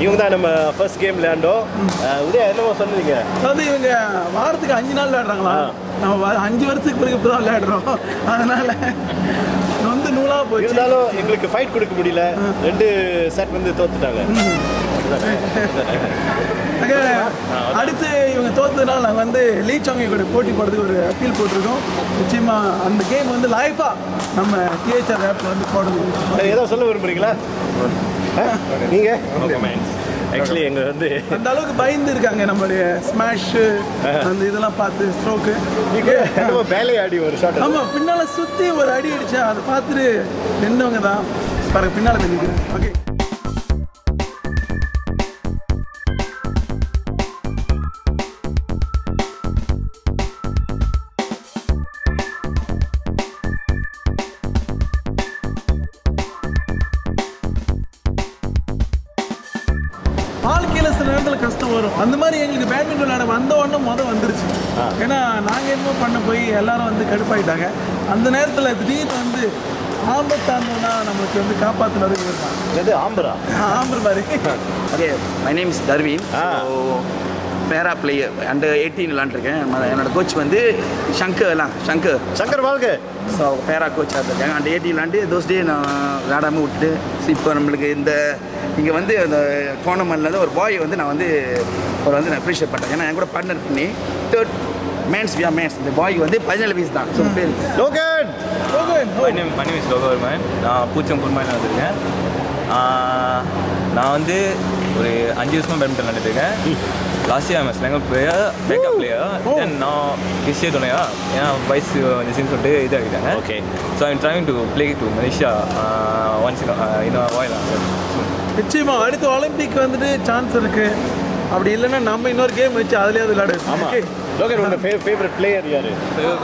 இவங்க தான் நம்ம ஃபர்ஸ்ட் கேம் விளையாண்டோம் அஹ், உதயா என்னமோ சொன்னீங்க அதாவது இவங்க வாரத்துக்கு அஞ்சு நாள் விளையாடுறாங்களா நம்ம வா- அஞ்சு வருஷத்துக்கு பிறகு இப்போ தான் விளையாடுறோம் அதனால வந்து நூலாக போச்சு இருந்தாலும் எங்களுக்கு ஃபைட் கொடுக்க முடியல ரெண்டு செட் வந்து தோத்துட்டாங்க ஆக, அடுத்து இவங்க தோத்ததுனால நாங்கள் வந்து லீ சாங்கை கூட போட்டி போடுறதுக்கு ஒரு அப்பீல் போட்டிருக்கோம் நிச்சயமா அந்த கேம் வந்து லைஃபாக நம்ம டிஹெச்ஆர் ஆப்பில் வந்து போடுறது சரி ஏதோ சொல்ல விரும்புறீங்களா அஹ், நீங்க ஆக்சுவலி எங்க வந்து அந்த அளவுக்கு பயந்து இருக்காங்க நம்மளுடைய ஸ்மாஷ் அந்த இதெல்லாம் பார்த்து ஸ்ட்ரோக்கு என்னமோ வேலை ஆடி ஒரு ஷாட் ஆமா பின்னால சுத்தி ஒரு அடி அடிச்சேன் அதை பார்த்துட்டு நின்றவங்க தான் பாருங்க பின்னால போய் நிற்கிறேன் ஓகே வாழ்க்கையில சில நேரத்தில் கஷ்டம் வரும் அந்த மாதிரி எங்களுக்கு பேட்மிண்டன் விளையாட வந்த உடனே மொதல் வந்துருச்சு ஏன்னா நாங்கள் என்னமோ பண்ண போய் எல்லாரும் வந்து கடுப்பாயிட்டாங்க அந்த நேரத்தில் திடீர்னு வந்து ஆபத்தாந்தோன்னா நம்மளுக்கு வந்து காப்பாற்றுனது இருக்கான் எது ஆம்பரா ஆம்பர் மாதிரி okay my name is Darwin ஆ. பேரா பிளேயர் அண்டர் எயிட்டீன் விளாண்டுருக்கேன் என்னோட கோச் வந்து சங்கர் எல்லாம் சங்கர் சங்கர் வாழ்க ஸோ பேரா கோச்சாக இருக்காங்க அண்டர் எயிட்டீன் விளாண்டு தோஸ் டே நான் விளாடாமல் விட்டுட்டு So, இப்போ நம்மளுக்கு இந்த இங்கே வந்து அந்த டோர்னமெண்ட்லேருந்து ஒரு பாய் வந்து நான் வந்து ஒரு வந்து நான் அப்ரிஷியேட் பண்ணுறேன் ஏன்னா என் கூட பார்ட்னர் பண்ணி தேர்ட் மேன்ஸ் வியா மேன்ஸ் இந்த பாய்க்கு வந்து பதினேழு வயசு தான் ஸோ பேர் Logan my name my name is Logavarman நான் பூச்சம்பூர் மாதிரி வந்திருக்கேன் ஆஹ், நான் வந்து ஒரு அஞ்சு வருஷமாக பேட்மிண்டன் விளையாண்டுருக்கேன் லாஸ்ட் இயர் எம்எஸ் லெங்கல் பிளேயர் பேக்கப் பிளேயர் தென் நான் விஷய துணையா ஏன்னா வயசு வந்துச்சுன்னு சொல்லிட்டு இதாகிட்டாங்க Okay. So I'm trying to play to Malaysia once இன்னும் வாயில் நிச்சயமா அடுத்த ஒலிம்பிக் வந்துட்டு சான்ஸ் இருக்கு அப்படி இல்லைன்னா நம்ம இன்னொரு கேம் வச்சு அதுலயே விளையாடு ஆமா ஓகே லோகன் உங்க ஃபேவரட் பிளேயர் யாரு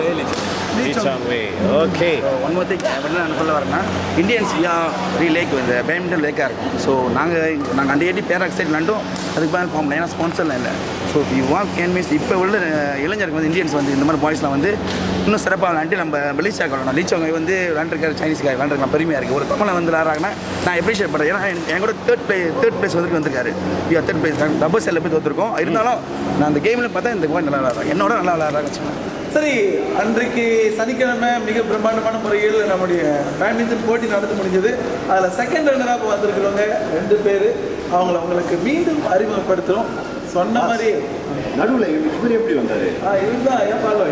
Lee Chong Wei okay one more thing என்ன நான் சொல்ல வரேன்னா இந்தியன்ஸ் யா த்ரீ லேக் இந்த பேட்மிண்டன் லேக்காக இருக்கும் ஸோ நாங்கள் நாங்கள் அந்த ஏடி பேராக் சைட் விளாண்டும் அதுக்கு மேலே போக முடியும் ஏன்னா ஸ்பான்சர்லாம் இல்லை so you walk can means இப்போ உள்ள அஹ், இளைஞருக்கு வந்து இந்தியன்ஸ் வந்து இந்த மாதிரி பாய்ஸ்லாம் வந்து இன்னும் சிறப்பாக விளாண்டு நம்ம மலேசியா விளாடணும் லீச்சவங்க வந்து விளாண்டுருக்காரு சைனீஸ் காய் விளாண்டுருக்கலாம் பெருமையாக இருக்குது ஒரு தமிழை வந்து விளாட்றாங்கன்னா நான் அப்ரிஷியேட் பண்ணுறேன் ஏன்னா என் என் கூட தேர்ட் பிளே தேர்ட் பிளேஸ் வந்துட்டு வந்திருக்காரு யா தேர்ட் பிளேஸ் டபுள் செல்லில் போய் தோற்றுருக்கோம் இருந்தாலும் நான் அந்த கேமில் பார்த்தா இந்த பாய் நல்லா விளாட்றாங்க என்னோட நல்லா விளாட்றாங்க வச்சுக்கோங்க சரி அன்றைக்கு சனிக்கிழமை மிக பிரம்மாண்டமான முறையில் நம்முடைய பேட்மிண்டன் போட்டி நடந்து முடிஞ்சது அதில் செகண்ட் ரன்னராக வந்திருக்கிறவங்க ரெண்டு பேர் அவங்கள உங்களுக்கு மீண்டும் அறிமுகப்படுத்துகிறோம் சொன்ன மாதிரி நடுவுல இவர் எப்படி வந்தாரு ஆ, இவர்தான் ஏன் பால்வாய்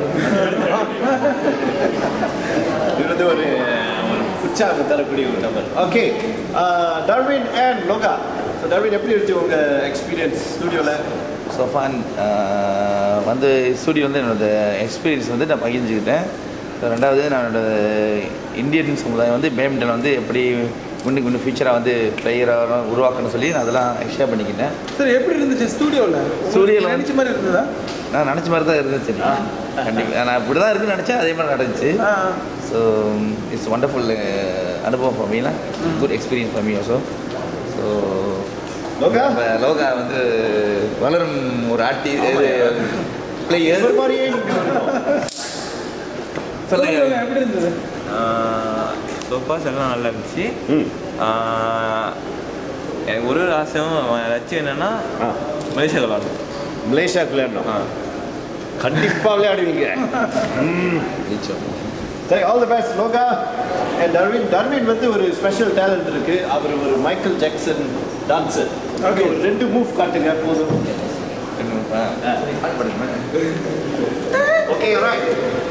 இவர் வந்து ஒரு உற்சாகம் தரக்கூடிய ஒரு நபர் okay Darwin and Loga so Darwin எப்படி இருந்துச்சு உங்க எக்ஸ்பீரியன்ஸ் ஸ்டுடியோவில் சோஃபான் வந்து ஸ்டூடியோ வந்து என்னோட எக்ஸ்பீரியன்ஸ் வந்து நான் பகிர்ந்துக்கிட்டேன் So, ரெண்டாவது நான் என்னோட இந்தியன் சமுதாயம் வந்து பேட்மிண்டன் வந்து எப்படி இன்னும் இன்னும் ஃபியூச்சராக வந்து பிளேயராக உருவாக்கணும்னு சொல்லி நான் அதெல்லாம் ஷேர் பண்ணிக்கிட்டேன் சரி எப்படி இருந்துச்சு ஸ்டூடியோவில் ஸ்டூடியோல நினைச்ச மாதிரி இருந்ததா நான் நினச்ச மாதிரி தான் இருந்துச்சு கண்டிப்பாக நான் இப்படி தான் இருக்குன்னு நினச்சேன் அதே மாதிரி நடந்துச்சு ஆ, ஸோ இட்ஸ் ஒண்டர்ஃபுல் அனுபவம் ஃபார் மீனா good experience for me also so Loga Loga வந்து வளரும் ஒரு ஆர்டி பிளேயர் இவர் மாதிரியே நீங்க வரணும். சொல்லுங்க சொல்லுங்க எப்படி இருந்தது சோஃபாஸ் எல்லாம் நல்லா இருந்துச்சு ம் ஆஹ், எனக்கு ஒரு ஒரு ஆசையும் லட்சியம் என்னன்னா ஆ மலேசியா விளாடணும் மலேசியாவுக்கு விளையாடணும் கண்டிப்பா விளையாடுவீங்க ம் சரி all the best Loga and Darwin Darwin வந்து ஒரு ஸ்பெஷல் டேலண்ட் இருக்கு அவர் ஒரு மைக்கேல் ஜாக்சன் டான்சர் ஓகே ஒரு ரெண்டு மூவ் காட்டுங்க போதும் okay right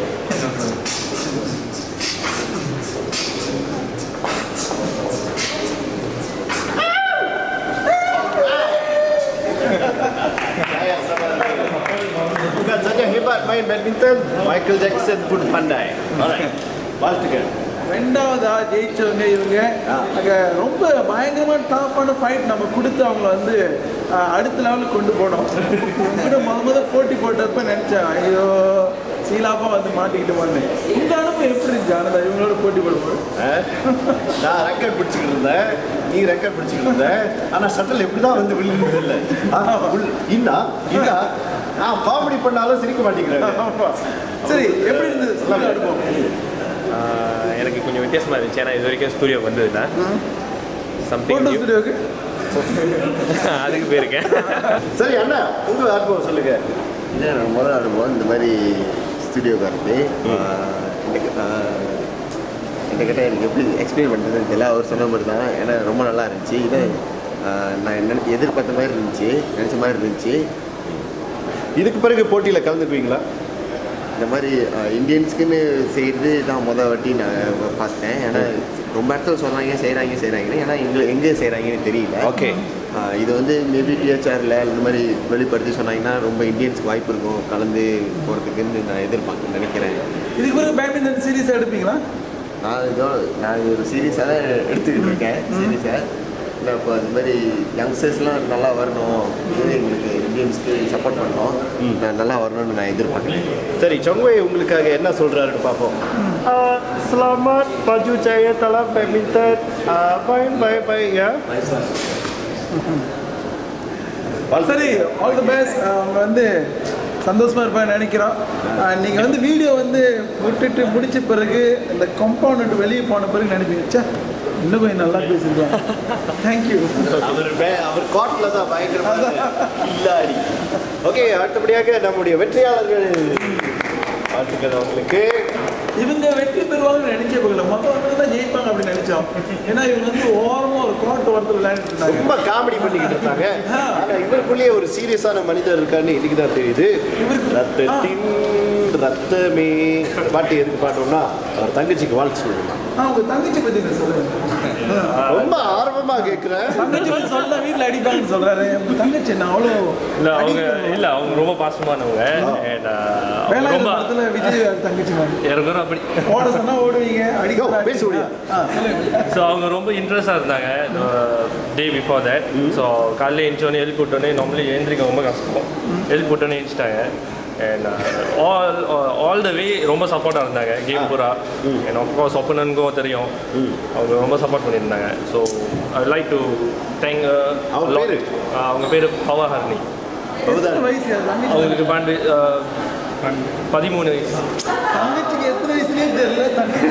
Bukan saja hebat main badminton, Michael Jackson pun pandai. Alright. வாழ்த்துக்கள் ரெண்டாவதா ஜெயிச்சவங்க இவங்க ஆ. அங்க ரொம்ப பயங்கரமான டாப்பான ஃபைட் நம்ம கொடுத்து அவங்கள வந்து ஆ, அடுத்த லெவலுக்கு கொண்டு போனோம் இவங்க கூட முத முத போட்டி போட்டப்ப நினைச்சேன் ஐயோ சீலாப்பா வந்து மாட்டிக்கிட்டு வந்தேன் இந்த அனுபவம் எப்படி இருந்துச்சு ஆனதா இவங்களோட போட்டி போடும்போது அஹ், நான் ரெக்கார்ட் பிடிச்சிக்கிட்டு இருந்தேன் நீ ரெக்கார்ட் பிடிச்சிக்கிட்டு இருந்த ஆனா சட்டல் எப்படிதான் வந்து விழுந்தது இல்லை இன்னா இன்னா நான் காமெடி பண்ணாலும் சிரிக்க மாட்டேங்கிறேன் ஆமா. சரி எப்படி இருந்தது சொல்லுங்க அனுபவம் ஆஹ் எனக்கு கொஞ்சம் வித்தியாசமாக இருந்துச்சு ஏன்னா இது வரைக்கும் ஸ்டூடியோக்கு வந்ததில்ல ஃபோட்டோ சம்திங் ஸ்டுடியோக்கு அதுக்கு போயிருக்கேன் சரி அண்ணா உங்க அனுபவம் சொல்லுங்க இல்லை நான் முதல் அனுபவம் இந்த மாதிரி ஸ்டுடியோக்கு வரது என்கிட்ட எனக்கு எப்படி எக்ஸ்பிளைன் பண்ணுறதுன்னு தெரியல அவர் சொன்ன மாதிரி தான் ஏன்னா ரொம்ப நல்லா இருந்துச்சு இது ஆஹ், நான் என்ன எதிர்பார்த்த மாதிரி இருந்துச்சு நினச்ச மாதிரி இருந்துச்சு இதுக்கு பிறகு போட்டியில கலந்துக்குவீங்களா இந்த மாதிரி ஆஹ், இந்தியன்ஸ்க்குன்னு செய்கிறது தான் முதல் வாட்டி நான் பார்த்தேன் ஏன்னா ரொம்ப இடத்துல சொல்கிறாங்க செய்கிறாங்க செய்கிறாங்கன்னு ஏன்னா எங்கே எங்கே செய்கிறாங்கன்னு தெரியல ஓகே ஆஹ், இது வந்து மேபி டிஹெச்ஆரில் இந்த மாதிரி வெளிப்படுத்தி சொன்னாங்கன்னா ரொம்ப இந்தியன்ஸ்க்கு வாய்ப்பு இருக்கும் கலந்து போகிறதுக்குன்னு நான் எதிர்பார்க்க நினைக்கிறேன் இதுக்கு பிறகு பேட்மிண்டன் சீரீஸ் எடுப்பீங்களா நான் இதோ நான் ஒரு சீரியஸாக தான் எடுத்துக்கிட்டு இருக்கேன் சீரியஸாக இல்லை இப்போ இந்த மாதிரி யங்ஸ்டர்ஸ்லாம் நல்லா வரணும் இது எங்களுக்கு இந்தியன்ஸ்க்கு சப்போர்ட் பண்ணோம் நான் நல்லா வரணும்னு நான் எதிர்பார்க்குறேன் சரி சொங்வே உங்களுக்காக என்ன சொல்றாருன்னு பார்ப்போம் selamat baju jaya dalam badminton uh, bye bye bye ya சரி ஆல் தி பெஸ்ட் அவங்க வந்து சந்தோஷமா இருப்பான்னு நினைக்கிறோம் அஹ் நீங்க வந்து வீடியோ வந்து விட்டுட்டு முடிச்ச பிறகு இந்த கம்பவுண்ட் விட்டு வெளியே போன பிறகு நினைப்பீங்க ச்சே இன்னும் கொஞ்சம் நல்லா பேசியிருக்காங்க தேங்க்யூ அவர் வே- அவர் காட்ல தான் பயங்கரமாக இல்லாடி ஓகே அடுத்தபடியாக நம்முடைய வெற்றியாளர்கள் வாழ்த்துக்கள் அவங்களுக்கு இவங்க வெற்றி பெறுவாங்கன்னு நினைச்சே போகல மொத்தம் வந்து தான் ஜெயிப்பாங்க அப்படின்னு நினைச்சோம் ஏன்னா இவங்க வந்து ஓரமா ஒரு கோட்டை ஒருத்தர் விளையாண்டுட்டு இருந்தாங்க ரொம்ப காமெடி பண்ணிக்கிட்டு இருந்தாங்க ஆனா இவருக்குள்ளேயே ஒரு சீரியஸான மனிதர் இருக்காருன்னு இன்னைக்கு தான் தெரியுது ரத்தத்தின் ரத்தமே இந்த பாட்டு எதுக்கு பாட்டோம்னா அவர் தங்கச்சிக்கு வாழ்த்து சொல்லணும் ஆ உங்க தங்கச்சி பத்தி நான் சொல்லுங்க ரொம்ப ஆர்வமா கேட்கிறேன் தங்கச்சி பத்தி சொன்னா வீட்டில் அடிப்பாங்கன்னு சொல்றாரு உங்க தங்கச்சி நான் அவ்வளோ இல்ல அவங்க அடிக்க- இல்ல அவங்க ரொம்ப பாசமானவங்க and, uh, அவங்க வேளாண் ரொம்ப படத்துல விஜய் தங்கச்சி மாதிரி எனக்கு அப்புறம் அப்படி ஓட சொன்னா ஓடுவீங்க அடிக்க Go, சொன்னா பேசு முடியா? ஆ, சொல்லுங்க ஸோ அவங்க ரொம்ப இன்ட்ரெஸ்டாக இருந்தாங்க டே பிஃபோர் தட் ஸோ காலையில் எழுந்தோடனே எழுப்பி விட்டோன்னே நார்மலி எழுந்திரிக்க ரொம்ப கஷ்டம் எழுப்பி விட்டோன்னே எழுந்திட்டாங்க and all all the way ரொம்ப சப்போர்ட்டாக இருந்தாங்க கேம் பூரா அண்ட் ஆஃப்கோர்ஸ் ஒப்பனனுக்கும் தெரியும் அவங்க ரொம்ப சப்போர்ட் பண்ணியிருந்தாங்க so I like to thank அவங்க பேரு? அவங்க பேர் பவஹர்னி எத்தனை வயசு அது தங்கச்சி அவங்களுக்கு பாண்டு பதிமூணு வயசு தங்கச்சிக்கு எத்தனை வயசுலயே தெரியல தங்கச்சி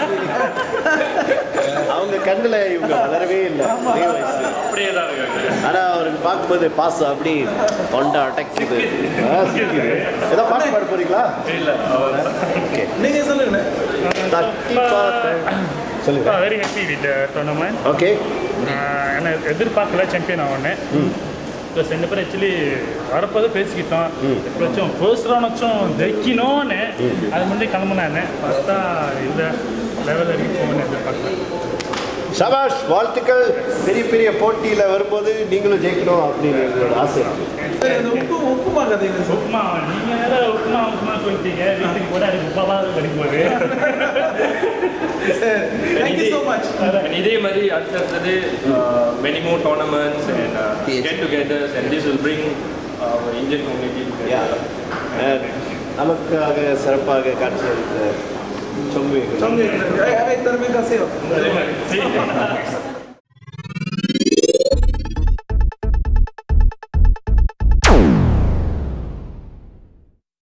அவங்க கண்ணுல இவங்க வளரவே இல்லை ஒரே வயசு அப்படியே தான் இருக்காங்க ஆனா அவருக்கு பார்க்கும்போது பாசம் அப்படி தொண்டை அடைக்குது ஆ, சிரிக்குது. ஏதோ பாட்டு பாட போறீங்களா இல்லை அவர் நீங்க சொல்லுங்க தட்டி பார்த்தேன் சொல்லுங்க very happy with tournament okay ஏன்னா எதிர்பார்க்கல சாம்பியன் ஆகணும் ப்ளஸ் ரெண்டு பேரும் ஆக்சுவலி வரப்போது பேசிக்கிட்டோம் எப்படியாச்சும் ஃபர்ஸ்ட் ரவுண்ட் வச்சும் ஜெயிக்கணும்னு அது முன்னாடி கிளம்புனானே பார்த்தா இந்த லெவல் வரைக்கும் போகணும்னு எதிர்பார்க்கல ஷபாஷ் வாழ்த்துக்கள் பெரிய பெரிய போட்டியில வரும்போது நீங்களும் ஜெயிக்கணும் அப்படின்னு எங்களோட ஆசை சரி அந்த உப்பு உப்புமா கதைங்க சொல்லு. உப்புமா நீங்கள் வேற உப்புமா உப்புமா சொல்லிட்டீங்க வீட்டுக்கு போட அது உப்பாவா கிடைக்கும் போது சரி தேங்க்யூ ஸோ மச் And இதே மாதிரி அடுத்தடுத்தது many more tournaments and get togethers and this will bring Indian community நமக்காக சிறப்பாக காட்சி அளித்த சொம்பு சொங்க ஐ ஐ தரமே காசையோ